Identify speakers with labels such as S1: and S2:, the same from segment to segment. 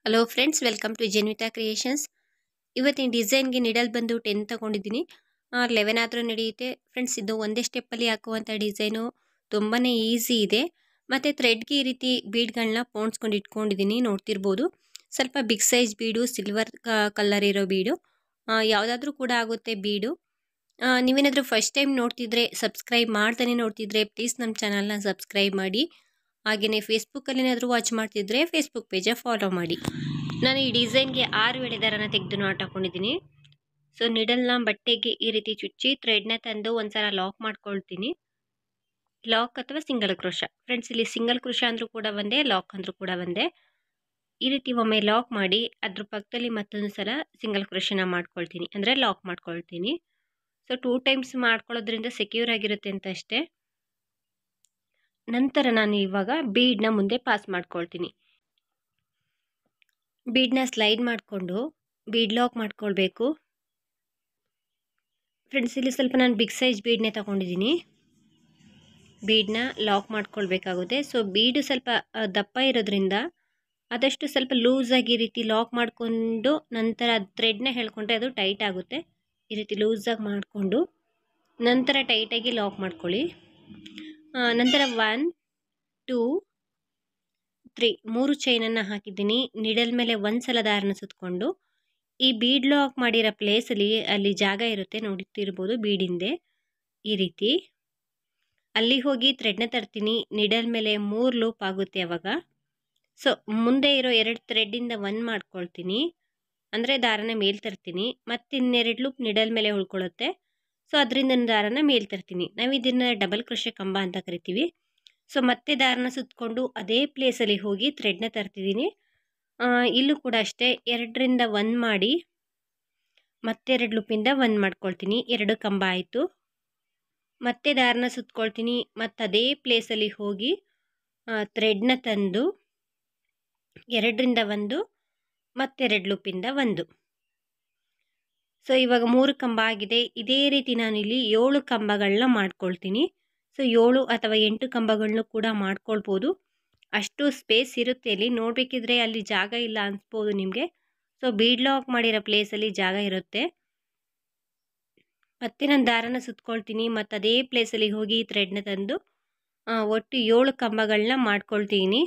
S1: hello friends welcome to Jenvita creations ಇವತ್ತಿನ ಡಿಸೈನ್ಗೆ needle ಬಂದು ಟೆನ್ ತಗೊಂಡಿದ್ದೀನಿ ಲೆವೆನ್ ಆದರೂ ನಡೆಯುತ್ತೆ ಫ್ರೆಂಡ್ಸ್ ಇದು ಒಂದೇ ಸ್ಟೆಪ್ಪಲ್ಲಿ ಹಾಕುವಂಥ ಡಿಸೈನು ತುಂಬಾ ಈಸಿ ಇದೆ ಮತ್ತು ಥ್ರೆಡ್ಗೆ ಈ ರೀತಿ ಬೀಡ್ಗಳನ್ನ ಪೋಣಿಸ್ಕೊಂಡು ಇಟ್ಕೊಂಡಿದ್ದೀನಿ ನೋಡ್ತಿರ್ಬೋದು ಸ್ವಲ್ಪ big size bead silver colour ಇರೋ ಬೀಡು ಯಾವುದಾದ್ರೂ ಕೂಡ ಆಗುತ್ತೆ ಬೀಡು ಆ, ನೀವೇನಾದರೂ ಫಸ್ಟ್ ಟೈಮ್ ನೋಡ್ತಿದ್ರೆ ಸಬ್ಸ್ಕ್ರೈಬ್ ಮಾಡ್ತಾನೆ ನೋಡ್ತಿದ್ರೆ ಪ್ಲೀಸ್ ನಮ್ಮ ಚಾನಲ್ನ ಸಬ್ಸ್ಕ್ರೈಬ್ ಮಾಡಿ ಹಾಗೆಯೇ ಫೇಸ್ಬುಕ್ಕಲ್ಲಿ ಏನಾದರೂ ವಾಚ್ ಮಾಡ್ತಿದ್ರೆ ಫೇಸ್ಬುಕ್ ಪೇಜ ಫಾಲೋ ಮಾಡಿ ನಾನು ಈ ಡಿಸೈನ್ಗೆ ಆರು ಎಳೆ ದಾರನ ತೆಗೆದು ನಾಟ್ ಹಾಕೊಂಡಿದ್ದೀನಿ ಸೊ ನಿಡಲ್ನ ಬಟ್ಟೆಗೆ ಈ ರೀತಿ ಚುಚ್ಚಿ ಥ್ರೆಡ್ನ ತಂದು ಒಂದ್ಸಲ ಲಾಕ್ ಮಾಡ್ಕೊಳ್ತೀನಿ ಲಾಕ್ ಅಥವಾ ಸಿಂಗಲ್ ಕ್ರೋಶ ಫ್ರೆಂಡ್ಸ್ ಇಲ್ಲಿ ಸಿಂಗಲ್ ಕ್ರೋಶ ಅಂದರೂ ಕೂಡ ಒಂದೇ ಲಾಕ್ ಅಂದರೂ ಕೂಡ ಒಂದೇ ಈ ರೀತಿ ಒಮ್ಮೆ ಲಾಕ್ ಮಾಡಿ ಅದ್ರ ಪಕ್ಕದಲ್ಲಿ ಮತ್ತೊಂದು ಸಲ ಸಿಂಗಲ್ ಕ್ರೋಶನ ಮಾಡ್ಕೊಳ್ತೀನಿ ಅಂದರೆ ಲಾಕ್ ಮಾಡ್ಕೊಳ್ತೀನಿ ಸೊ ಟೂ ಟೈಮ್ಸ್ ಮಾಡ್ಕೊಳ್ಳೋದ್ರಿಂದ ಸೆಕ್ಯೂರ್ ಆಗಿರುತ್ತೆ ಅಂತ ಅಷ್ಟೇ ನಂತರ ನಾನು ಇವಾಗ ಬೀಡ್ನ ಮುಂದೆ ಪಾಸ್ ಮಾಡ್ಕೊಳ್ತೀನಿ ಬೀಡ್ನ ಸ್ಲೈಡ್ ಮಾಡಿಕೊಂಡು ಬೀಡ್ ಲಾಕ್ ಮಾಡ್ಕೊಳ್ಬೇಕು ಫ್ರೆಂಡ್ಸ್ ಇಲ್ಲಿ ಸ್ವಲ್ಪ ನಾನು ಬಿಗ್ ಸೈಜ್ ಬೀಡ್ನೇ ತಗೊಂಡಿದ್ದೀನಿ ಬೀಡ್ನ ಲಾಕ್ ಮಾಡ್ಕೊಳ್ಬೇಕಾಗುತ್ತೆ ಸೊ ಬೀಡು ಸ್ವಲ್ಪ ಆ, ದಪ್ಪ ಇರೋದ್ರಿಂದ ಆದಷ್ಟು ಸ್ವಲ್ಪ ಲೂಸಾಗಿ ಈ ರೀತಿ ಲಾಕ್ ಮಾಡಿಕೊಂಡು ನಂತರ ಥ್ರೆಡ್ನ ಹೇಳ್ಕೊಂಡ್ರೆ ಅದು ಟೈಟ್ ಆಗುತ್ತೆ ಈ ರೀತಿ ಲೂಸಾಗಿ ಮಾಡಿಕೊಂಡು ನಂತರ ಟೈಟಾಗಿ ಲಾಕ್ ಮಾಡ್ಕೊಳ್ಳಿ ಆ, ನಂತರ ಒನ್ ಟೂ ತ್ರೀ ಮೂರು ಚೈನನ್ನು ಹಾಕಿದ್ದೀನಿ ನಿಡಲ್ ಮೇಲೆ ಒಂದು ಸಲ ದಾರನ ಸುತ್ತಕೊಂಡು ಈ ಬೀಡ್ ಲಾಕ್ ಮಾಡಿರೋ ಪ್ಲೇಸಲ್ಲಿ ಅಲ್ಲಿ ಜಾಗ ಇರುತ್ತೆ ನೋಡ್ತಿರ್ಬೋದು ಬೀಡಿಂದೆ ಈ ರೀತಿ ಅಲ್ಲಿ ಹೋಗಿ ಥ್ರೆಡ್ನ ತರ್ತೀನಿ ನಿಡಲ್ ಮೇಲೆ ಮೂರು ಲೂಪ್ ಆಗುತ್ತೆ ಅವಾಗ ಸೊ ಮುಂದೆ ಇರೋ ಎರಡು ಥ್ರೆಡ್ಡಿಂದ ಒನ್ ಮಾಡ್ಕೊಳ್ತೀನಿ ಅಂದರೆ ದಾರನ ಮೇಲ್ ತರ್ತೀನಿ ಮತ್ತು ಇನ್ನೆರಡು ಲೂಪ್ ನಿಡಲ್ ಮೇಲೆ ಉಳ್ಕೊಳ್ಳುತ್ತೆ ಸೊ ಅದರಿಂದ ದಾರನ ಮೇಲ್ ತರ್ತೀನಿ ನಾವು ಇದನ್ನು ಡಬಲ್ ಕ್ರೋಶೆ ಕಂಬ ಅಂತ ಕರಿತೀವಿ ಸೊ ಮತ್ತೆ ದಾರನ ಸುತ್ತಕೊಂಡು ಅದೇ ಪ್ಲೇಸಲ್ಲಿ ಹೋಗಿ ಥ್ರೆಡ್ನ ತರ್ತಿದ್ದೀನಿ ಆ, ಇಲ್ಲೂ ಕೂಡ ಅಷ್ಟೇ ಎರಡರಿಂದ ಒನ್ ಮಾಡಿ ಮತ್ತೆರಡು ಲೂಪಿಂದ ಒನ್ ಮಾಡ್ಕೊಳ್ತೀನಿ ಎರಡು ಕಂಬ ಆಯಿತು ಮತ್ತೆ ದಾರನ ಸುತ್ಕೊಳ್ತೀನಿ ಮತ್ತು ಅದೇ ಪ್ಲೇಸಲ್ಲಿ ಹೋಗಿ ಥ್ರೆಡ್ನ ತಂದು ಎರಡರಿಂದ ಒಂದು ಮತ್ತೆರಡು ಲೂಪಿಂದ ಒಂದು ಸೊ ಇವಾಗ ಮೂರು ಕಂಬ ಆಗಿದೆ ಇದೇ ರೀತಿ ನಾನಿಲ್ಲಿ ಏಳು ಕಂಬಗಳನ್ನ ಮಾಡ್ಕೊಳ್ತೀನಿ ಸೊ ಏಳು ಅಥವಾ ಎಂಟು ಕಂಬಗಳನ್ನೂ ಕೂಡ ಮಾಡ್ಕೊಳ್ಬೋದು ಅಷ್ಟು ಸ್ಪೇಸ್ ಇರುತ್ತೆ ಅಲ್ಲಿ ನೋಡಬೇಕಿದ್ರೆ ಅಲ್ಲಿ ಜಾಗ ಇಲ್ಲ ಅನಿಸ್ಬೋದು ನಿಮಗೆ ಸೊ ಬೀಡ್ ಲಾಕ್ ಮಾಡಿರೋ ಪ್ಲೇಸಲ್ಲಿ ಜಾಗ ಇರುತ್ತೆ ಮತ್ತೆ ನಾನು ದಾರನ ಸುತ್ಕೊಳ್ತೀನಿ ಮತ್ತು ಅದೇ ಪ್ಲೇಸಲ್ಲಿ ಹೋಗಿ ಥ್ರೆಡ್ನ ತಂದು ಆ, ಒಟ್ಟು ಏಳು ಕಂಬಗಳನ್ನ ಮಾಡ್ಕೊಳ್ತೀನಿ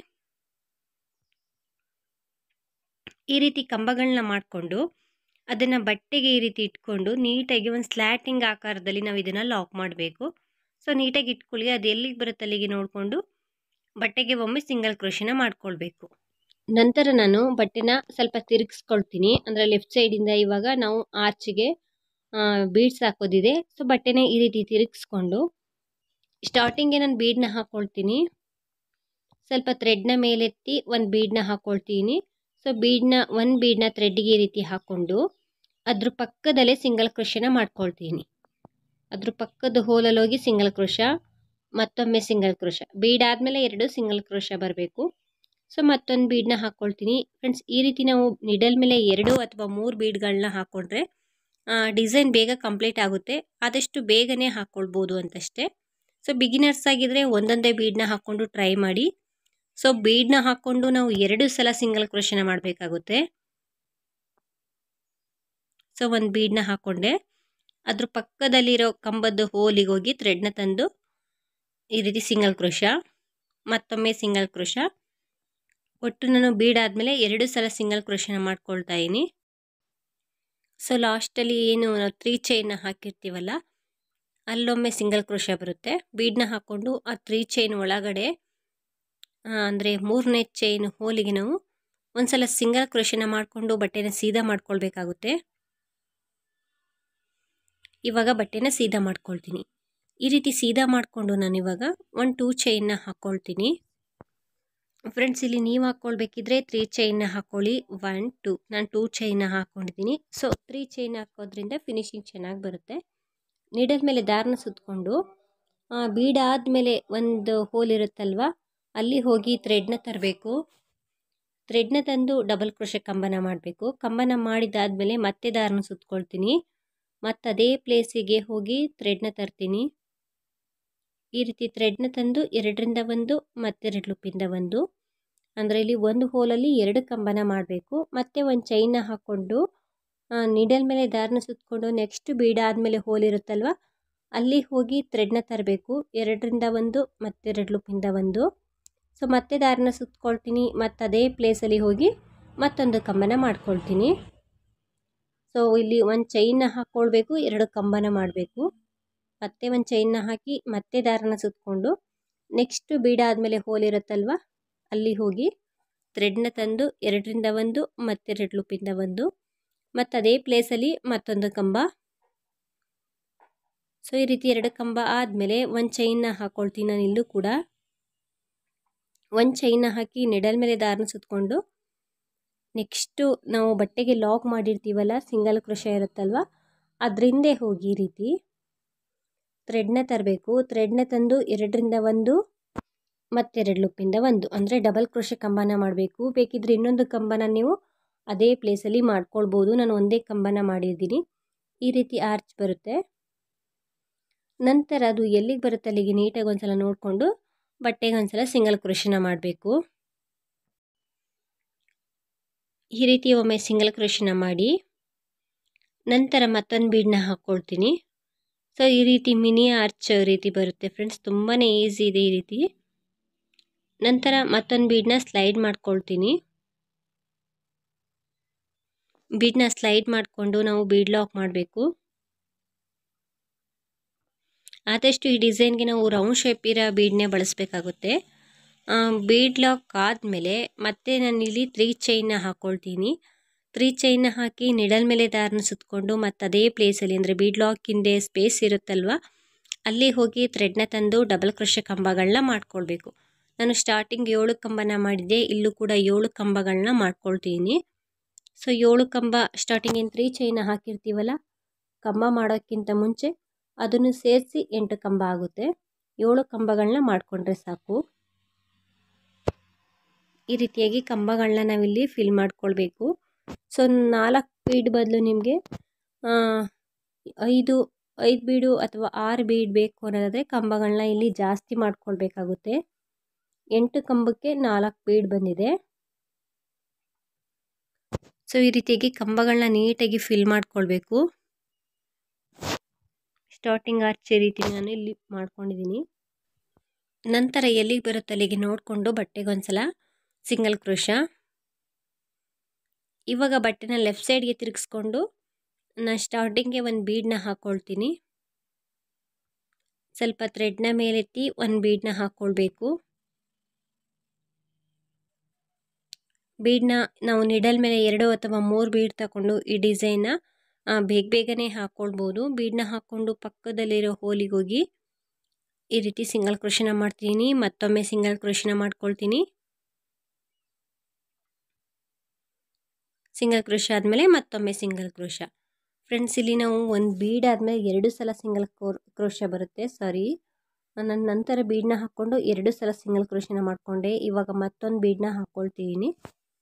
S1: ಈ ರೀತಿ ಕಂಬಗಳನ್ನ ಮಾಡಿಕೊಂಡು ಅದನ್ನು ಬಟ್ಟೆಗೆ ಈ ರೀತಿ ಇಟ್ಕೊಂಡು ನೀಟಾಗಿ ಒಂದು ಸ್ಲ್ಯಾಟಿಂಗ್ ಆಕಾರದಲ್ಲಿ ನಾವು ಇದನ್ನು ಲಾಕ್ ಮಾಡಬೇಕು ಸೊ ನೀಟಾಗಿ ಇಟ್ಕೊಳ್ಳಿ ಅದು ಎಲ್ಲಿಗೆ ಬರುತ್ತೆ ಅಲ್ಲಿಗೆ ನೋಡಿಕೊಂಡು ಬಟ್ಟೆಗೆ ಒಮ್ಮೆ ಸಿಂಗಲ್ ಕ್ರೋಶನ ಮಾಡ್ಕೊಳ್ಬೇಕು ನಂತರ ನಾನು ಬಟ್ಟೆನ ಸ್ವಲ್ಪ ತಿರುಗಿಸ್ಕೊಳ್ತೀನಿ ಅಂದರೆ ಲೆಫ್ಟ್ ಸೈಡಿಂದ ಇವಾಗ ನಾವು ಆರ್ಚಿಗೆ ಬೀಡ್ಸ್ ಹಾಕೋದಿದೆ ಸೊ ಬಟ್ಟೆನ ಈ ರೀತಿ ತಿರುಗಿಸ್ಕೊಂಡು ಸ್ಟಾರ್ಟಿಂಗ್ಗೆ ನಾನು ಬೀಡನ್ನ ಹಾಕ್ಕೊಳ್ತೀನಿ ಸ್ವಲ್ಪ ಥ್ರೆಡ್ನ ಮೇಲೆತ್ತಿ ಒಂದು ಬೀಡನ್ನ ಹಾಕ್ಕೊಳ್ತೀನಿ ಸೊ ಬೀಡನ್ನ ಒಂದು ಬೀಡನ್ನ ಥ್ರೆಡ್ಗೆ ಈ ರೀತಿ ಹಾಕ್ಕೊಂಡು ಅದ್ರ ಪಕ್ಕದಲ್ಲೇ ಸಿಂಗಲ್ ಕ್ರೋಶನ ಮಾಡ್ಕೊಳ್ತೀನಿ ಅದ್ರ ಪಕ್ಕದ ಹೋಲಲ್ಲಿ ಹೋಗಿ ಸಿಂಗಲ್ ಕ್ರೋಶ ಮತ್ತೊಮ್ಮೆ ಸಿಂಗಲ್ ಕ್ರೋಶ ಬೀಡ್ ಆದಮೇಲೆ ಎರಡು ಸಿಂಗಲ್ ಕ್ರೋಶ ಬರಬೇಕು ಸೊ ಮತ್ತೊಂದು ಬೀಡನ್ನ ಹಾಕ್ಕೊಳ್ತೀನಿ ಫ್ರೆಂಡ್ಸ್ ಈ ರೀತಿ ನಾವು ನಿಡಲ್ ಮೇಲೆ ಎರಡು ಅಥವಾ ಮೂರು ಬೀಡ್ಗಳನ್ನ ಹಾಕ್ಕೊಂಡ್ರೆ ಡಿಸೈನ್ ಬೇಗ ಕಂಪ್ಲೀಟ್ ಆಗುತ್ತೆ ಆದಷ್ಟು ಬೇಗನೆ ಹಾಕ್ಕೊಳ್ಬೋದು ಅಂತಷ್ಟೇ ಸೊ ಬಿಗಿನರ್ಸ್ ಆಗಿದ್ರೆ ಒಂದೊಂದೇ ಬೀಡನ್ನ ಹಾಕ್ಕೊಂಡು ಟ್ರೈ ಮಾಡಿ ಸೊ ಬೀಡನ್ನ ಹಾಕ್ಕೊಂಡು ನಾವು ಎರಡು ಸಲ ಸಿಂಗಲ್ ಕ್ರೋಶನ ಮಾಡಬೇಕಾಗುತ್ತೆ ಸೊ ಒಂದು ಬೀಡನ್ನ ಹಾಕ್ಕೊಂಡೆ ಅದ್ರ ಪಕ್ಕದಲ್ಲಿರೋ ಕಂಬದ ಹೋಲಿಗೆ ಹೋಗಿ ಥ್ರೆಡ್ನ ತಂದು ಈ ರೀತಿ ಸಿಂಗಲ್ ಕ್ರೋಶ ಮತ್ತೊಮ್ಮೆ ಸಿಂಗಲ್ ಕ್ರೋಶ ಒಟ್ಟು ನಾನು ಬೀಡ್ ಆದಮೇಲೆ ಎರಡು ಸಲ ಸಿಂಗಲ್ ಕ್ರೋಶನ ಮಾಡ್ಕೊಳ್ತಾ ಇದ್ದೀನಿ ಸೊ ಲಾಸ್ಟಲ್ಲಿ ಏನು ನಾವು ತ್ರೀ ಚೈನ್ನ ಹಾಕಿರ್ತೀವಲ್ಲ ಅಲ್ಲೊಮ್ಮೆ ಸಿಂಗಲ್ ಕ್ರೋಶ ಬರುತ್ತೆ ಬೀಡನ್ನ ಹಾಕ್ಕೊಂಡು ಆ ತ್ರೀ ಚೈನ್ ಒಳಗಡೆ ಅಂದರೆ ಮೂರನೇ ಚೈನ್ ಹೋಲಿಗೆ ನಾವು ಒಂದ್ಸಲ ಸಿಂಗಲ್ ಕ್ರೋಶನ ಮಾಡಿಕೊಂಡು ಬಟ್ಟೆನ ಸೀದಾ ಮಾಡ್ಕೊಳ್ಬೇಕಾಗುತ್ತೆ ಇವಾಗ ಬಟ್ಟೆನ ಸೀದಾ ಮಾಡ್ಕೊಳ್ತೀನಿ ಈ ರೀತಿ ಸೀದಾ ಮಾಡಿಕೊಂಡು ನಾನು ಇವಾಗ ಒಂದು ಟೂ ಚೈನ್ನ ಹಾಕ್ಕೊಳ್ತೀನಿ ಫ್ರೆಂಡ್ಸ್ ಇಲ್ಲಿ ನೀವು ಹಾಕ್ಕೊಳ್ಬೇಕಿದ್ರೆ ತ್ರೀ ಚೈನ್ನ ಹಾಕ್ಕೊಳ್ಳಿ ಒನ್ ಟೂ ನಾನು ಟೂ ಚೈನ್ನ ಹಾಕ್ಕೊಂಡಿದ್ದೀನಿ ಸೊ ತ್ರೀ ಚೈನ್ ಹಾಕೋದ್ರಿಂದ ಫಿನಿಶಿಂಗ್ ಚೆನ್ನಾಗಿ ಬರುತ್ತೆ ನೀಡಲ್ ಮೇಲೆ ದಾರನ ಸುತ್ತಕೊಂಡು ಬೀಡಾದಮೇಲೆ ಒಂದು ಹೋಲ್ ಇರುತ್ತಲ್ವ ಅಲ್ಲಿ ಹೋಗಿ ಥ್ರೆಡ್ನ ತರಬೇಕು ಥ್ರೆಡ್ನ ತಂದು ಡಬಲ್ ಕ್ರೋಶ ಕಂಬನ ಮಾಡಬೇಕು ಕಂಬನ ಮಾಡಿದಾದಮೇಲೆ ಮತ್ತೆ ದಾರನ ಸುತ್ಕೊಳ್ತೀನಿ ಮತ್ತು ಅದೇ ಪ್ಲೇಸಿಗೆ ಹೋಗಿ ಥ್ರೆಡ್ನ ತರ್ತೀನಿ ಈ ರೀತಿ ಥ್ರೆಡ್ನ ತಂದು ಎರಡರಿಂದ ಒಂದು ಮತ್ತೆರಡು ಲೂಪಿಂದ ಒಂದು ಅಂದರೆ ಇಲ್ಲಿ ಒಂದು ಹೋಲಲ್ಲಿ ಎರಡು ಕಂಬನ ಮಾಡಬೇಕು ಮತ್ತು ಒಂದು ಚೈನ್ನ ಹಾಕ್ಕೊಂಡು ನೀಡಲ್ ಮೇಲೆ ದಾರನ ಸುತ್ತಕೊಂಡು ನೆಕ್ಸ್ಟ್ ಬೀಡ ಆದಮೇಲೆ ಹೋಲ್ ಇರುತ್ತಲ್ವ ಅಲ್ಲಿ ಹೋಗಿ ಥ್ರೆಡ್ನ ತರಬೇಕು ಎರಡರಿಂದ ಒಂದು ಮತ್ತೆರಡು ಲೂಪಿಂದ ಒಂದು ಸೊ ಮತ್ತೆ ದಾರನ ಸುತ್ಕೊಳ್ತೀನಿ ಮತ್ತು ಅದೇ ಪ್ಲೇಸಲ್ಲಿ ಹೋಗಿ ಮತ್ತೊಂದು ಕಂಬನ ಮಾಡ್ಕೊಳ್ತೀನಿ ಸೊ ಇಲ್ಲಿ ಒಂದು ಚೈನ್ನ ಹಾಕ್ಕೊಳ್ಬೇಕು ಎರಡು ಕಂಬನ ಮಾಡಬೇಕು ಮತ್ತೆ ಒಂದು ಚೈನ್ನ ಹಾಕಿ ಮತ್ತೆ ದಾರನ ಸುತ್ತಕೊಂಡು ನೆಕ್ಸ್ಟ್ ಬೀಡ ಆದಮೇಲೆ ಹೋಲ್ ಇರುತ್ತಲ್ವ ಅಲ್ಲಿ ಹೋಗಿ ಥ್ರೆಡ್ನ ತಂದು ಎರಡರಿಂದ ಒಂದು ಮತ್ತೆರಡು ಲೂಪಿಂದ ಒಂದು ಮತ್ತು ಅದೇ ಪ್ಲೇಸಲ್ಲಿ ಮತ್ತೊಂದು ಕಂಬ ಸೊ ಈ ರೀತಿ ಎರಡು ಕಂಬ ಆದಮೇಲೆ ಒಂದು ಚೈನ್ನ ಹಾಕ್ಕೊಳ್ತೀನಿ ನಾನು ಇಲ್ಲೂ ಕೂಡ ಒಂದು ಚೈನ್ನ ಹಾಕಿ ನೆಡಲ್ ಮೇಲೆ ದಾರನ ಸುತ್ತಕೊಂಡು ನೆಕ್ಸ್ಟು ನಾವು ಬಟ್ಟೆಗೆ ಲಾಕ್ ಮಾಡಿರ್ತೀವಲ್ಲ ಸಿಂಗಲ್ ಕೃಷ ಇರುತ್ತಲ್ವ ಅದರಿಂದೇ ಹೋಗಿ ಈ ರೀತಿ ಥ್ರೆಡ್ನ ತರಬೇಕು ಥ್ರೆಡ್ನ ತಂದು ಎರಡರಿಂದ ಒಂದು ಮತ್ತೆರಡು ಲುಪ್ಪಿಂದ ಒಂದು ಅಂದರೆ ಡಬಲ್ ಕ್ರೋಶೆ ಕಂಬನ ಮಾಡಬೇಕು ಬೇಕಿದ್ರೆ ಇನ್ನೊಂದು ಕಂಬನ ನೀವು ಅದೇ ಪ್ಲೇಸಲ್ಲಿ ಮಾಡ್ಕೊಳ್ಬೋದು ನಾನು ಒಂದೇ ಕಂಬನ ಮಾಡಿದ್ದೀನಿ ಈ ರೀತಿ ಆರ್ಚ್ ಬರುತ್ತೆ ನಂತರ ಅದು ಎಲ್ಲಿಗೆ ಬರುತ್ತೆ ಅಲ್ಲಿಗೆ ನೀಟಾಗಿ ಒಂದ್ಸಲ ನೋಡಿಕೊಂಡು ಬಟ್ಟೆಗೆ ಒಂದ್ಸಲ ಸಿಂಗಲ್ ಕ್ರೋಶನ ಮಾಡಬೇಕು ಈ ರೀತಿ ಒಮ್ಮೆ ಸಿಂಗಲ್ ಕ್ರೋಶನ ಮಾಡಿ ನಂತರ ಮತ್ತೊಂದು ಬೀಡನ್ನ ಹಾಕ್ಕೊಳ್ತೀನಿ ಸೊ ಈ ರೀತಿ ಮಿನಿ ಆರ್ಚ್ ರೀತಿ ಬರುತ್ತೆ ಫ್ರೆಂಡ್ಸ್ ತುಂಬಾ ಈಸಿ ಇದೆ ಈ ರೀತಿ ನಂತರ ಮತ್ತೊಂದು ಬೀಡನ್ನ ಸ್ಲೈಡ್ ಮಾಡ್ಕೊಳ್ತೀನಿ ಬೀಡನ್ನ ಸ್ಲೈಡ್ ಮಾಡಿಕೊಂಡು ನಾವು ಬೀಡ್ ಲಾಕ್ ಮಾಡಬೇಕು ಆದಷ್ಟು ಈ ಡಿಸೈನ್ಗೆ ನಾವು ರೌಂಡ್ ಶೇಪ್ ಇರೋ ಬೀಡನ್ನೇ ಬಳಸಬೇಕಾಗುತ್ತೆ ಬೀಡ್ ಲಾಕ್ ಆದಮೇಲೆ ಮತ್ತೆ ನಾನು ಇಲ್ಲಿ ತ್ರೀ ಚೈನ್ನ ಹಾಕ್ಕೊಳ್ತೀನಿ ತ್ರೀ ಚೈನ್ನ ಹಾಕಿ ನಿಡಲ್ ಮೇಲೆ ದಾರನ ಸುತ್ತಕೊಂಡು ಮತ್ತು ಅದೇ ಪ್ಲೇಸಲ್ಲಿ ಅಂದರೆ ಬೀಡ್ ಲಾಕ್ ಹಿಂದೆ ಸ್ಪೇಸ್ ಇರುತ್ತಲ್ವ ಅಲ್ಲಿ ಹೋಗಿ ಥ್ರೆಡ್ನ ತಂದು ಡಬಲ್ ಕ್ರೋಶೆ ಕಂಬಗಳನ್ನ ಮಾಡ್ಕೊಳ್ಬೇಕು ನಾನು ಸ್ಟಾರ್ಟಿಂಗ್ ಏಳು ಕಂಬನ ಮಾಡಿದ್ದೆ ಇಲ್ಲೂ ಕೂಡ ಏಳು ಕಂಬಗಳನ್ನ ಮಾಡ್ಕೊಳ್ತೀನಿ ಸೊ ಏಳು ಕಂಬ ಸ್ಟಾರ್ಟಿಂಗ್ ಏನು ತ್ರೀ ಚೈನ ಹಾಕಿರ್ತೀವಲ್ಲ ಕಂಬ ಮಾಡೋಕ್ಕಿಂತ ಮುಂಚೆ ಅದನ್ನು ಸೇರಿಸಿ ಎಂಟು ಕಂಬ ಆಗುತ್ತೆ ಏಳು ಕಂಬಗಳನ್ನ ಮಾಡಿಕೊಂಡ್ರೆ ಸಾಕು ಈ ರೀತಿಯಾಗಿ ಕಂಬಗಳನ್ನ ನಾವಿಲ್ಲಿ ಫಿಲ್ ಮಾಡ್ಕೊಳ್ಬೇಕು ಸೊ ನಾಲ್ಕು ಬೀಡ್ ಬದಲು ನಿಮಗೆ ಐದು ಐದು ಬೀಡು ಅಥವಾ ಆರು ಬೀಡ್ ಬೇಕು ಅನ್ನೋದಾದರೆ ಕಂಬಗಳನ್ನ ಇಲ್ಲಿ ಜಾಸ್ತಿ ಮಾಡ್ಕೊಳ್ಬೇಕಾಗುತ್ತೆ ಎಂಟು ಕಂಬಕ್ಕೆ ನಾಲ್ಕು ಬೀಡ್ ಬಂದಿದೆ ಸೊ ಈ ರೀತಿಯಾಗಿ ಕಂಬಗಳನ್ನ ನೀಟಾಗಿ ಫಿಲ್ ಮಾಡ್ಕೊಳ್ಬೇಕು ಸ್ಟಾರ್ಟಿಂಗ್ ಆರ್ಚ್ ರೀತಿ ನಾನು ಇಲ್ಲಿ ಮಾಡ್ಕೊಂಡಿದ್ದೀನಿ ನಂತರ ಎಲ್ಲಿಗೆ ಬರುತ್ತೆ ಅಲ್ಲಿಗೆ ನೋಡಿಕೊಂಡು ಬಟ್ಟೆಗೆ ಒಂದ್ಸಲ ಸಿಂಗಲ್ ಕ್ರೋಶ ಇವಾಗ ಬಟ್ಟೆನ ಲೆಫ್ಟ್ ಸೈಡ್ಗೆ ತಿರುಗಿಸ್ಕೊಂಡು ನಾನು ಸ್ಟಾರ್ಟಿಂಗ್ಗೆ ಒಂದು ಬೀಡನ್ನ ಹಾಕ್ಕೊಳ್ತೀನಿ ಸ್ವಲ್ಪ ಥ್ರೆಡ್ನ ಮೇಲೆತ್ತಿ ಒಂದು ಬೀಡನ್ನ ಹಾಕ್ಕೊಳ್ಬೇಕು ಬೀಡನ್ನ ನಾವು ನಿಡಲ್ ಮೇಲೆ ಎರಡು ಅಥವಾ ಮೂರು ಬೀಡ್ ತಗೊಂಡು ಈ ಡಿಸೈನ್ನ ಬೇಗ ಬೇಗನೆ ಹಾಕ್ಕೊಳ್ಬೋದು ಬೀಡನ್ನ ಹಾಕ್ಕೊಂಡು ಪಕ್ಕದಲ್ಲಿರೋ ಹೋಲಿಗೆ ಹೋಗಿ ಈ ರೀತಿ ಸಿಂಗಲ್ ಕ್ರೋಶನ ಮಾಡ್ತೀನಿ ಮತ್ತೊಮ್ಮೆ ಸಿಂಗಲ್ ಕ್ರೋಶನ ಮಾಡ್ಕೊಳ್ತೀನಿ ಸಿಂಗಲ್ ಕ್ರೋಶ ಆದಮೇಲೆ ಮತ್ತೊಮ್ಮೆ ಸಿಂಗಲ್ ಕ್ರೋಶ ಫ್ರೆಂಡ್ಸ್ ಇಲ್ಲಿ ನಾವು ಒಂದು ಬೀಡ್ ಆದಮೇಲೆ ಎರಡು ಸಲ ಸಿಂಗಲ್ ಕ್ರೋಶ ಬರುತ್ತೆ ಸಾರಿ ನನ್ನ ನಂತರ ಬೀಡನ್ನ ಹಾಕ್ಕೊಂಡು ಎರಡು ಸಲ ಸಿಂಗಲ್ ಕ್ರೋಶನ ಮಾಡಿಕೊಂಡೆ ಇವಾಗ ಮತ್ತೊಂದು ಬೀಡನ್ನ ಹಾಕ್ಕೊಳ್ತಿದ್ದೀನಿ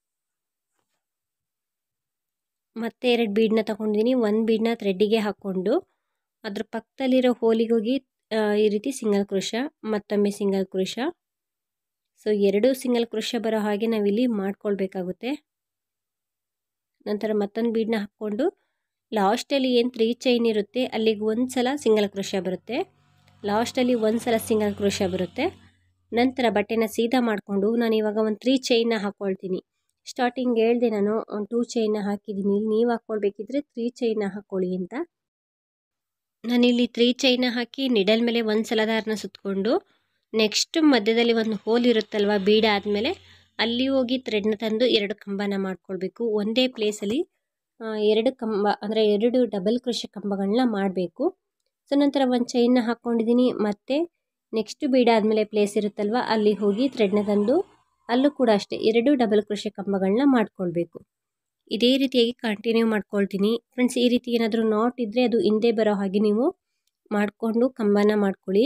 S1: ಮತ್ತೆ ಎರಡು ಬೀಡನ್ನ ತಗೊಂಡಿದ್ದೀನಿ ಒಂದು ಬೀಡನ್ನ ಥ್ರೆಡ್ಡಿಗೆ ಹಾಕ್ಕೊಂಡು ಅದ್ರ ಪಕ್ಕದಲ್ಲಿರೋ ಹೋಲಿಗೆ ಹೋಗಿ ಈ ರೀತಿ ಸಿಂಗಲ್ ಕ್ರೋಶ ಮತ್ತೊಮ್ಮೆ ಸಿಂಗಲ್ ಕ್ರೋಶ ಸೊ ಎರಡು ಸಿಂಗಲ್ ಕ್ರೋಶ ಬರೋ ಹಾಗೆ ನಾವಿಲ್ಲಿ ಮಾಡ್ಕೊಳ್ಬೇಕಾಗುತ್ತೆ ನಂತರ ಮತ್ತೊಂದು ಬೀಡನ್ನ ಹಾಕ್ಕೊಂಡು ಲಾಸ್ಟಲ್ಲಿ ಏನು ತ್ರೀ ಚೈನ್ ಇರುತ್ತೆ ಅಲ್ಲಿಗೆ ಒಂದು ಸಲ ಸಿಂಗಲ್ ಕ್ರೋಶ ಬರುತ್ತೆ ಲಾಸ್ಟಲ್ಲಿ ಒಂದು ಸಲ ಸಿಂಗಲ್ ಕ್ರೋಶ ಬರುತ್ತೆ ನಂತರ ಬಟ್ಟೆನ ಸೀದಾ ಮಾಡಿಕೊಂಡು ನಾನು ಇವಾಗ ಒಂದು ತ್ರೀ ಚೈನ್ನ ಹಾಕ್ಕೊಳ್ತೀನಿ ಸ್ಟಾರ್ಟಿಂಗ್ ಹೇಳ್ದೆ ನಾನು ಒಂದು ಟೂ ಚೈನ್ನ ಹಾಕಿದ್ದೀನಿ ನೀವು ಹಾಕ್ಕೊಳ್ಬೇಕಿದ್ರೆ ತ್ರೀ ಚೈನ್ನ ಹಾಕ್ಕೊಳ್ಳಿ ಅಂತ ನಾನಿಲ್ಲಿ ತ್ರೀ ಚೈನ ಹಾಕಿ ನಿಡಲ್ ಮೇಲೆ ಒಂದು ಸಲ ದಾರನ ಸುತ್ತಕೊಂಡು ನೆಕ್ಸ್ಟ್ ಮಧ್ಯದಲ್ಲಿ ಒಂದು ಹೋಲ್ ಇರುತ್ತಲ್ವ ಬೀಡ ಆದಮೇಲೆ ಅಲ್ಲಿ ಹೋಗಿ ಥ್ರೆಡ್ನ ತಂದು ಎರಡು ಕಂಬನ ಮಾಡ್ಕೊಳ್ಬೇಕು ಒಂದೇ ಪ್ಲೇಸಲ್ಲಿ ಎರಡು ಕಂಬ ಅಂದರೆ ಎರಡು ಡಬಲ್ ಕ್ರೋಶ ಕಂಬಗಳನ್ನ ಮಾಡಬೇಕು ಸೊ ನಂತರ ಒಂದು ಚೈನ್ನ ಹಾಕ್ಕೊಂಡಿದ್ದೀನಿ ಮತ್ತು ನೆಕ್ಸ್ಟ್ ಬೀಡ ಆದಮೇಲೆ ಪ್ಲೇಸ್ ಇರುತ್ತಲ್ವ ಅಲ್ಲಿ ಹೋಗಿ ಥ್ರೆಡ್ನ ತಂದು ಅಲ್ಲೂ ಕೂಡ ಅಷ್ಟೇ ಎರಡು ಡಬಲ್ ಕ್ರೋಶ ಕಂಬಗಳನ್ನ ಮಾಡ್ಕೊಳ್ಬೇಕು ಇದೇ ರೀತಿಯಾಗಿ ಕಂಟಿನ್ಯೂ ಮಾಡ್ಕೊಳ್ತೀನಿ ಫ್ರೆಂಡ್ಸ್ ಈ ರೀತಿ ಏನಾದರೂ ನಾಟ್ ಇದ್ದರೆ ಅದು ಹಿಂದೆ ಬರೋ ಹಾಗೆ ನೀವು ಮಾಡಿಕೊಂಡು ಕಂಬನ ಮಾಡ್ಕೊಳ್ಳಿ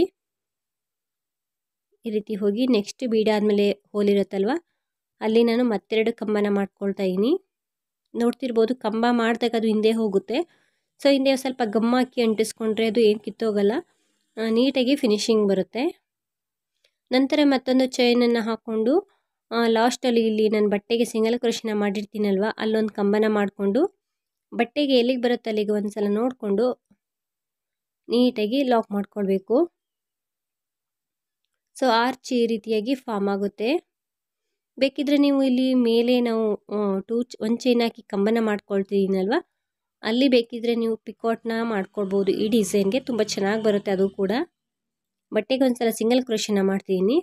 S1: ಈ ರೀತಿ ಹೋಗಿ ನೆಕ್ಸ್ಟ್ ಬೀಡ ಆದಮೇಲೆ ಹೋಲಿರುತ್ತಲ್ವ ಅಲ್ಲಿ ನಾನು ಮತ್ತೆರಡು ಕಂಬನ ಮಾಡ್ಕೊಳ್ತಾ ಇದ್ದೀನಿ ನೋಡ್ತಿರ್ಬೋದು ಕಂಬ ಮಾಡಿದಾಗ ಅದು ಹಿಂದೆ ಹೋಗುತ್ತೆ ಸೊ ಹಿಂದೆ ಸ್ವಲ್ಪ ಗಮ್ಮ ಹಾಕಿ ಅಂಟಿಸ್ಕೊಂಡ್ರೆ ಅದು ಏನು ಕಿತ್ತೋಗಲ್ಲ ನೀಟಾಗಿ ಫಿನಿಶಿಂಗ್ ಬರುತ್ತೆ ನಂತರ ಮತ್ತೊಂದು ಚೈನನ್ನು ಹಾಕ್ಕೊಂಡು ಲಾಸ್ಟಲ್ಲಿ ಇಲ್ಲಿ ನಾನು ಬಟ್ಟೆಗೆ ಸಿಂಗಲ್ ಕ್ರೋಶನ ಮಾಡಿರ್ತೀನಲ್ವ ಅಲ್ಲೊಂದು ಕಂಬನ ಮಾಡಿಕೊಂಡು ಬಟ್ಟೆಗೆ ಎಲ್ಲಿಗೆ ಬರುತ್ತೆ ಅಲ್ಲಿಗೆ ಒಂದು ಸಲ ನೋಡಿಕೊಂಡು ನೀಟಾಗಿ ಲಾಕ್ ಮಾಡ್ಕೊಳ್ಬೇಕು ಸೊ ಆರ್ಚ್ ಈ ರೀತಿಯಾಗಿ ಫಾರ್ಮ್ ಆಗುತ್ತೆ ಬೇಕಿದ್ರೆ ನೀವು ಇಲ್ಲಿ ಮೇಲೆ ನಾವು ಟೂ ಒಂದು ಚೈನ್ ಹಾಕಿ ಕಂಬನ ಮಾಡ್ಕೊಳ್ತಿದ್ದೀನಲ್ವ ಅಲ್ಲಿ ಬೇಕಿದ್ರೆ ನೀವು ಪಿಕಾಟ್ನ ಮಾಡ್ಕೊಳ್ಬೋದು ಈ ಡಿಸೈನ್ಗೆ ತುಂಬ ಚೆನ್ನಾಗಿ ಬರುತ್ತೆ ಅದು ಕೂಡ ಬಟ್ಟೆಗೆ ಒಂದು ಸಲ ಸಿಂಗಲ್ ಕ್ರೋಶನ ಮಾಡ್ತಿದ್ದೀನಿ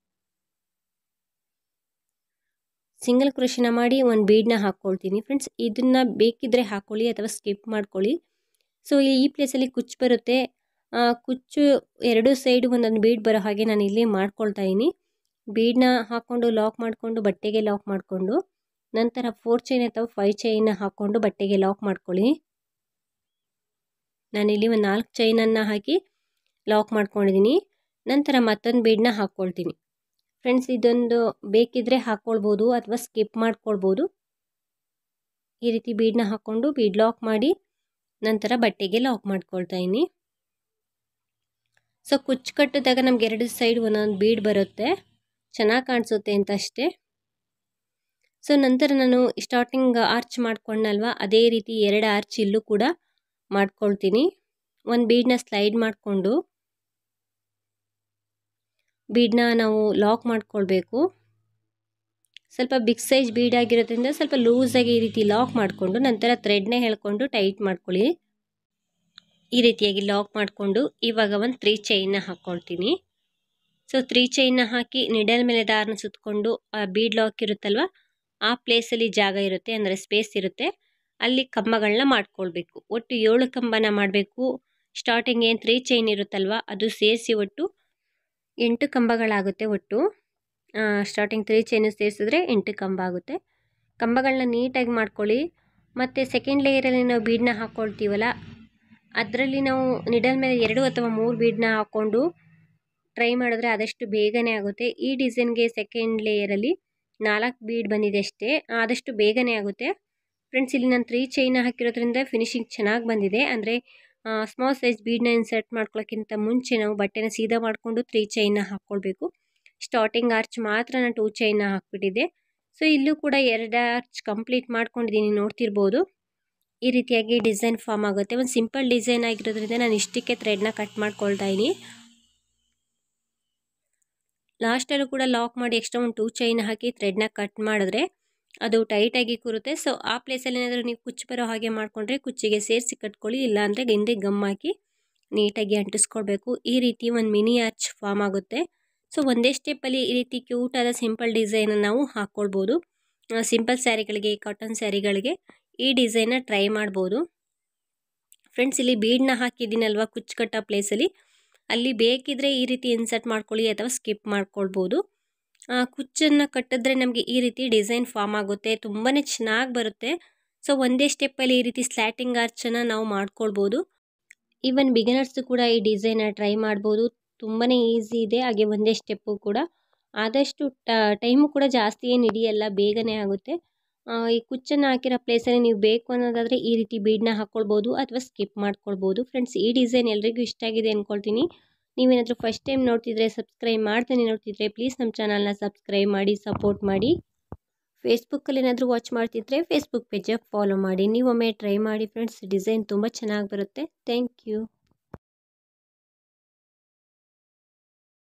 S1: ಸಿಂಗಲ್ ಕ್ರೋಶನ ಮಾಡಿ ಒಂದು ಬೀಡನ್ನ ಹಾಕ್ಕೊಳ್ತೀನಿ ಫ್ರೆಂಡ್ಸ್ ಇದನ್ನು ಬೇಕಿದ್ದರೆ ಹಾಕ್ಕೊಳ್ಳಿ ಅಥವಾ ಸ್ಕಿಪ್ ಮಾಡ್ಕೊಳ್ಳಿ ಸೊ ಈ ಪ್ಲೇಸಲ್ಲಿ ಕುಚ್ಚು ಬರುತ್ತೆ ಕುಚ್ಚು ಎರಡು ಸೈಡು ಒಂದೊಂದು ಬೀಡ್ ಬರೋ ಹಾಗೆ ನಾನು ಇಲ್ಲಿ ಮಾಡ್ಕೊಳ್ತಾ ಇದ್ದೀನಿ ಬೀಡನ್ನ ಹಾಕ್ಕೊಂಡು ಲಾಕ್ ಮಾಡಿಕೊಂಡು ಬಟ್ಟೆಗೆ ಲಾಕ್ ಮಾಡಿಕೊಂಡು ನಂತರ ಫೋರ್ ಚೈನ್ ಅಥವಾ ಫೈವ್ ಚೈನ ಹಾಕ್ಕೊಂಡು ಬಟ್ಟೆಗೆ ಲಾಕ್ ಮಾಡ್ಕೊಳ್ಳಿ ನಾನಿಲ್ಲಿ ಒಂದು ನಾಲ್ಕು ಚೈನನ್ನು ಹಾಕಿ ಲಾಕ್ ಮಾಡ್ಕೊಂಡಿದ್ದೀನಿ ನಂತರ ಮತ್ತೊಂದು ಬೀಡನ್ನ ಹಾಕ್ಕೊಳ್ತೀನಿ ಫ್ರೆಂಡ್ಸ್ ಇದೊಂದು ಬೇಕಿದ್ದರೆ ಹಾಕ್ಕೊಳ್ಬೋದು ಅಥವಾ ಸ್ಕಿಪ್ ಮಾಡ್ಕೊಳ್ಬೋದು ಈ ರೀತಿ ಬೀಡನ್ನ ಹಾಕ್ಕೊಂಡು ಬೀಡ್ ಲಾಕ್ ಮಾಡಿ ನಂತರ ಬಟ್ಟೆಗೆ ಲಾಕ್ ಮಾಡ್ಕೊಳ್ತಾ ಇದ್ದೀನಿ ಸೊ ಕುಚ್ಚು ಕಟ್ಟಿದಾಗ ನಮ್ಗೆ ಎರಡು ಸೈಡ್ ಒಂದೊಂದು ಬೀಡ್ ಬರುತ್ತೆ ಚೆನ್ನಾಗಿ ಕಾಣಿಸುತ್ತೆ ಅಂತ ಅಷ್ಟೇ ಸೊ ನಂತರ ನಾನು ಸ್ಟಾರ್ಟಿಂಗ್ ಆರ್ಚ್ ಮಾಡ್ಕೊಂಡಲ್ವ ಅದೇ ರೀತಿ ಎರಡು ಆರ್ಚ್ ಇಲ್ಲೂ ಕೂಡ ಮಾಡ್ಕೊಳ್ತೀನಿ ಒಂದು ಬೀಡನ್ನ ಸ್ಲೈಡ್ ಮಾಡಿಕೊಂಡು ಬೀಡನ್ನ ನಾವು ಲಾಕ್ ಮಾಡ್ಕೊಳ್ಬೇಕು ಸ್ವಲ್ಪ ಬಿಗ್ ಸೈಜ್ ಬೀಡ್ ಆಗಿರೋದ್ರಿಂದ ಸ್ವಲ್ಪ ಲೂಸಾಗಿ ಈ ರೀತಿ ಲಾಕ್ ಮಾಡಿಕೊಂಡು ನಂತರ ಥ್ರೆಡ್ನ ಹೇಳ್ಕೊಂಡು ಟೈಟ್ ಮಾಡ್ಕೊಳ್ಳಿ ಈ ರೀತಿಯಾಗಿ ಲಾಕ್ ಮಾಡಿಕೊಂಡು ಇವಾಗ ಒಂದು ತ್ರೀ ಚೈನ್ನ ಹಾಕ್ಕೊಳ್ತೀನಿ ಸೊ ತ್ರೀ ಚೈನ್ನ ಹಾಕಿ ನಿಡಲ್ ಮೇಲೆ ದಾರನ ಸುತ್ತಕೊಂಡು ಆ ಬೀಡ್ ಲಾಕ್ ಇರುತ್ತಲ್ವ ಆ ಪ್ಲೇಸಲ್ಲಿ ಜಾಗ ಇರುತ್ತೆ ಅಂದರೆ ಸ್ಪೇಸ್ ಇರುತ್ತೆ ಅಲ್ಲಿ ಕಂಬಗಳನ್ನ ಮಾಡ್ಕೊಳ್ಬೇಕು ಒಟ್ಟು ಏಳು ಕಂಬನ ಮಾಡಬೇಕು ಸ್ಟಾರ್ಟಿಂಗ್ ಏನು ತ್ರೀ ಚೈನ್ ಇರುತ್ತಲ್ವ ಅದು ಸೇರಿಸಿ ಒಟ್ಟು ಎಂಟು ಕಂಬಗಳಾಗುತ್ತೆ ಒಟ್ಟು ಸ್ಟಾರ್ಟಿಂಗ್ ತ್ರೀ ಚೈನು ಸೇರಿಸಿದ್ರೆ ಎಂಟು ಕಂಬ ಆಗುತ್ತೆ ಕಂಬಗಳನ್ನ ನೀಟಾಗಿ ಮಾಡ್ಕೊಳ್ಳಿ ಮತ್ತು ಸೆಕೆಂಡ್ ಲೇಯರಲ್ಲಿ ನಾವು ಬೀಡನ್ನ ಹಾಕ್ಕೊಳ್ತೀವಲ್ಲ ಅದರಲ್ಲಿ ನಾವು ನಿಡಲ್ ಮೇಲೆ ಎರಡು ಅಥವಾ ಮೂರು ಬೀಡನ್ನ ಹಾಕ್ಕೊಂಡು ಟ್ರೈ ಮಾಡಿದ್ರೆ ಆದಷ್ಟು ಬೇಗನೆ ಆಗುತ್ತೆ ಈ ಡಿಸೈನ್ಗೆ ಸೆಕೆಂಡ್ ಲೇಯರಲ್ಲಿ ನಾಲ್ಕು ಬೀಡ್ ಬಂದಿದೆ ಅಷ್ಟೇ ಆದಷ್ಟು ಬೇಗನೆ ಆಗುತ್ತೆ ಫ್ರೆಂಡ್ಸ್ ಇಲ್ಲಿ ನಾನು ತ್ರೀ ಚೈನ ಹಾಕಿರೋದ್ರಿಂದ ಫಿನಿಶಿಂಗ್ ಚೆನ್ನಾಗಿ ಬಂದಿದೆ ಅಂದರೆ ಸ್ಮಾಲ್ ಸೈಜ್ ಬೀಡನ್ನ ಇನ್ಸರ್ಟ್ ಮಾಡ್ಕೊಳ್ಳೋಕ್ಕಿಂತ ಮುಂಚೆ ನಾವು ಬಟ್ಟೆನ ಸೀದಾ ಮಾಡಿಕೊಂಡು ತ್ರೀ ಚೈನ ಹಾಕ್ಕೊಳ್ಬೇಕು ಸ್ಟಾರ್ಟಿಂಗ್ ಆರ್ಚ್ ಮಾತ್ರ ನಾನು ಟೂ ಚೈನ ಹಾಕ್ಬಿಟ್ಟಿದ್ದೆ ಸೊ ಇಲ್ಲೂ ಕೂಡ ಎರಡು ಆರ್ಚ್ ಕಂಪ್ಲೀಟ್ ಮಾಡ್ಕೊಂಡಿದ್ದೀನಿ ನೋಡ್ತಿರ್ಬೋದು ಈ ರೀತಿಯಾಗಿ ಡಿಸೈನ್ ಫಾರ್ಮ್ ಆಗುತ್ತೆ ಒಂದು ಸಿಂಪಲ್ ಡಿಸೈನ್ ಆಗಿರೋದ್ರಿಂದ ನಾನು ಇಷ್ಟಕ್ಕೆ ಥ್ರೆಡ್ನ ಕಟ್ ಮಾಡ್ಕೊಳ್ತಾ ಇದ್ದೀನಿ ಲಾಸ್ಟಲ್ಲೂ ಕೂಡ ಲಾಕ್ ಮಾಡಿ ಎಕ್ಸ್ಟ್ರಾ ಒಂದು ಟೂ ಚೈನ್ ಹಾಕಿ ಥ್ರೆಡ್ನ ಕಟ್ ಮಾಡಿದ್ರೆ ಅದು ಟೈಟಾಗಿ ಕೂರುತ್ತೆ ಸೊ ಆ ಪ್ಲೇಸಲ್ಲಿ ಏನಾದರೂ ನೀವು ಕುಚ್ಚು ಬರೋ ಹಾಗೆ ಮಾಡಿಕೊಂಡ್ರೆ ಕುಚ್ಚಿಗೆ ಸೇರಿಸಿ ಕಟ್ಕೊಳ್ಳಿ ಇಲ್ಲಾಂದರೆ ಹಿಂದೆ ಗಮ್ ಹಾಕಿ ನೀಟಾಗಿ ಅಂಟಿಸ್ಕೊಳ್ಬೇಕು ಈ ರೀತಿ ಒಂದು ಮಿನಿ ಆರ್ಚ್ ಫಾರ್ಮ್ ಆಗುತ್ತೆ ಸೊ ಒಂದೇ ಸ್ಟೆಪ್ಪಲ್ಲಿ ಈ ರೀತಿ ಕ್ಯೂಟಾದ ಸಿಂಪಲ್ ಡಿಸೈನ ನಾವು ಹಾಕ್ಕೊಳ್ಬೋದು ಸಿಂಪಲ್ ಸ್ಯಾರಿಗಳಿಗೆ ಕಾಟನ್ ಸ್ಯಾರಿಗಳಿಗೆ ಈ ಡಿಸೈನ್ನ ಟ್ರೈ ಮಾಡ್ಬೋದು ಫ್ರೆಂಡ್ಸ್ ಇಲ್ಲಿ ಬೀಡನ್ನ ಹಾಕಿದ್ದೀನಲ್ವ ಕುಚ್ಚು ಕಟ್ಟೋ ಪ್ಲೇಸಲ್ಲಿ ಅಲ್ಲಿ ಬೇಕಿದ್ರೆ ಈ ರೀತಿ ಇನ್ಸರ್ಟ್ ಮಾಡ್ಕೊಳ್ಳಿ ಅಥವಾ ಸ್ಕಿಪ್ ಮಾಡ್ಕೊಳ್ಬೋದು ಕುಚ್ಚನ್ನು ಕಟ್ಟಿದ್ರೆ ನಮಗೆ ಈ ರೀತಿ ಡಿಸೈನ್ ಫಾರ್ಮ್ ಆಗುತ್ತೆ ತುಂಬಾ ಚೆನ್ನಾಗಿ ಬರುತ್ತೆ ಸೊ ಒಂದೇ ಸ್ಟೆಪ್ಪಲ್ಲಿ ಈ ರೀತಿ ಸ್ಲ್ಯಾಟಿಂಗ್ ಆರ್ಚನ್ನು ನಾವು ಮಾಡ್ಕೊಳ್ಬೋದು ಈವನ್ ಬಿಗಿನರ್ಸು ಕೂಡ ಈ ಡಿಸೈನ ಟ್ರೈ ಮಾಡ್ಬೋದು ತುಂಬಾ ಈಸಿ ಇದೆ ಹಾಗೆ ಒಂದೇ ಸ್ಟೆಪ್ಪು ಕೂಡ ಆದಷ್ಟು ಟೈಮು ಕೂಡ ಜಾಸ್ತಿ ಏನು ಹಿಡಿಯಲ್ಲ ಬೇಗನೆ ಆಗುತ್ತೆ ಈ ಕುಚ್ಚನ್ನು ಹಾಕಿರೋ ಪ್ಲೇಸಲ್ಲಿ ನೀವು ಬೇಕು ಅನ್ನೋದಾದರೆ ಈ ರೀತಿ ಬೀಡನ್ನ ಹಾಕ್ಕೊಳ್ಬೋದು ಅಥವಾ ಸ್ಕಿಪ್ ಮಾಡ್ಕೊಳ್ಬೋದು ಫ್ರೆಂಡ್ಸ್ ಈ ಡಿಸೈನ್ ಎಲ್ರಿಗೂ ಇಷ್ಟ ಆಗಿದೆ ಅಂದ್ಕೊಳ್ತೀನಿ ನೀವೇನಾದರೂ ಫಸ್ಟ್ ಟೈಮ್ ನೋಡ್ತಿದ್ರೆ ಸಬ್ಸ್ಕ್ರೈಬ್ ಮಾಡ್ತಾನೆ ನೋಡ್ತಿದ್ರೆ ಪ್ಲೀಸ್ ನಮ್ಮ ಚಾನಲ್ನ ಸಬ್ಸ್ಕ್ರೈಬ್ ಮಾಡಿ ಸಪೋರ್ಟ್ ಮಾಡಿ ಫೇಸ್ಬುಕ್ಕಲ್ಲಿ ಏನಾದರೂ ವಾಚ್ ಮಾಡ್ತಿದ್ರೆ ಫೇಸ್ಬುಕ್ ಪೇಜಾಗಿ ಫಾಲೋ ಮಾಡಿ ನೀವೊಮ್ಮೆ ಟ್ರೈ ಮಾಡಿ ಫ್ರೆಂಡ್ಸ್ ಡಿಸೈನ್ ತುಂಬ ಚೆನ್ನಾಗಿ ಬರುತ್ತೆ ಥ್ಯಾಂಕ್ ಯು